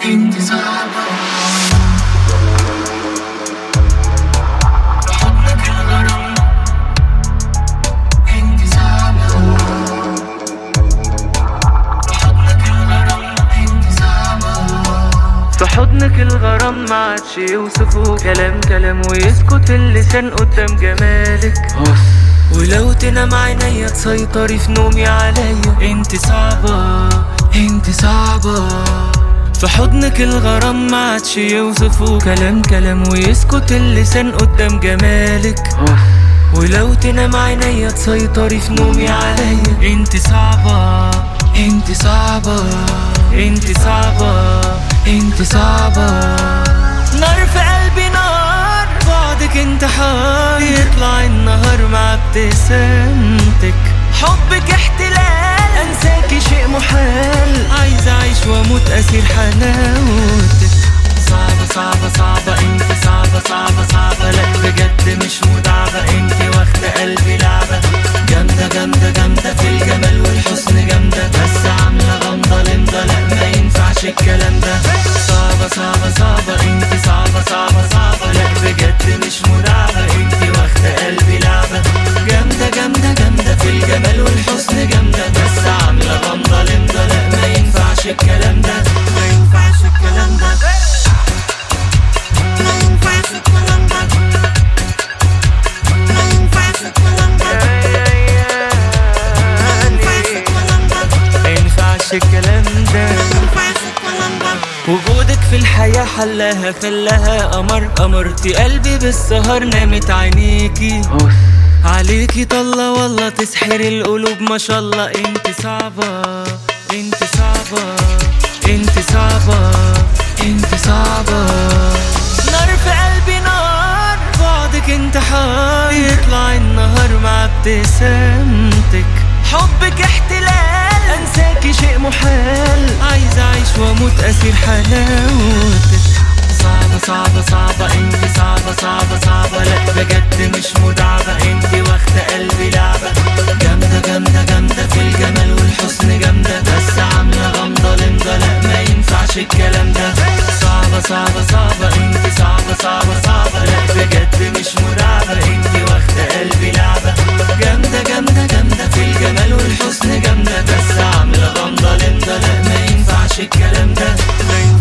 انت صعبة في حضنك الغرام ما عادش يوصفه كلام كلام ويسكت اللسان قدام جمالك ولو تنام عينيا تسيطري في نومي عليا انت صعبة انت صعبة في حضنك الغرام ما عادش يوصفه كلام كلام ويسكت اللسان قدام جمالك ولو تنام عينيا تسيطري في نومي عليا انت صعبة انت صعبة انت صعبة انت صعبة نار في قلبي نار بعدك انتحار يطلع النهار مع ابتسامتك حبك احتلال انساكي شيء محال عايز اعيش واموت اسير حلاوتك صعبة صعبة صعبة انت صعبة صعبة صعبة لا بجد مش مدعبة انت واخدة قلبي لعبة جامدة جامدة جامدة في الجمال والحسن جامدة بس عاملة غمضة لمضة لا ما ينفعش الكلام ده صعبة صعبة صعبة انت صعبة صعبة صعبة لا بجد مش مدعبة انت واخدة قلبي لعبة جامدة جامدة جامدة في الجمال والحسن جامدة بس عاملة غمضة لمضة لا ما ينفعش الكلام ده ما ينفعش الكلام ده ما ينفعش الكلام ده وجودك في الحياة حلاها خلاها قمر قمرتي قلبي بالسهر نامت عينيكي عليكي طلة والله تسحر القلوب ما شاء الله انت صعبة انت صعبة انت صعبة انت صعبة نار في قلبي نار بعدك انتحار يطلع النهار مع ابتسامتك حبك احتلال انساكي شيء محال عايز اعيش واموت اسير حلاوتك صعبة صعبة صعبة انت صعبة صعبة صعبة لا بجد مش مدعبة انت واخدة قلبي لعبة جامدة جامدة جامدة في الجمال والحسن جامدة بس عاملة غمضة لمضة لا ما ينفعش الكلام ده صعبة صعبة صعبة انت صعبة صعبة صعبة لا بجد مش مدعبة انت واخدة قلبي لعبة جامدة جامدة جامدة في الجمال والحسن جامدة بس عاملة غمضة لمضة لا ما ينفعش الكلام ده ما